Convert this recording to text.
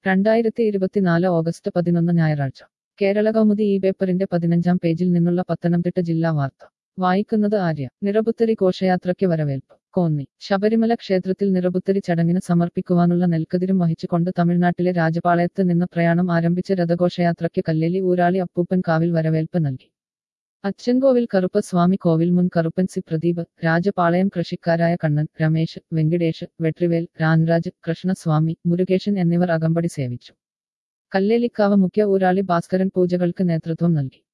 രണ്ടായിരത്തി ഇരുപത്തിനാല് ഓഗസ്റ്റ് പതിനൊന്ന് ഞായറാഴ്ച കേരള കൗമുദി ഈ പേപ്പറിന്റെ പതിനഞ്ചാം പേജിൽ നിന്നുള്ള പത്തനംതിട്ട ജില്ലാ വാർത്ത വായിക്കുന്നത് ആര്യ നിറപുത്തരി ഘോഷയാത്രയ്ക്ക് വരവേൽപ്പ് കോന്നി ശബരിമല ക്ഷേത്രത്തിൽ നിറപുത്തരി ചടങ്ങിന് സമർപ്പിക്കുവാനുള്ള നെൽക്കതിരും വഹിച്ചുകൊണ്ട് തമിഴ്നാട്ടിലെ രാജപാളയത്ത് നിന്ന് പ്രയാണം ആരംഭിച്ച രഥഘോഷയാത്രയ്ക്ക് കല്ലേലി ഊരാളി അപ്പൂപ്പൻ കാവിൽ വരവേൽപ്പ് നൽകി അച്ചൻകോവിൽ കറുപ്പ സ്വാമി കോവിൽ മുൻ കറുപ്പൻ സി പ്രദീപ് രാജപാളയം കൃഷിക്കാരായ കണ്ണൻ രമേശ് വെങ്കിടേഷ് വെട്രിവേൽ രാൻരാജ് കൃഷ്ണസ്വാമി മുരുകേശൻ എന്നിവർ അകമ്പടി സേവിച്ചു കല്ലേലിക്കാവ് മുഖ്യ ഊരാളി ഭാസ്കരൻ പൂജകൾക്ക് നേതൃത്വം നൽകി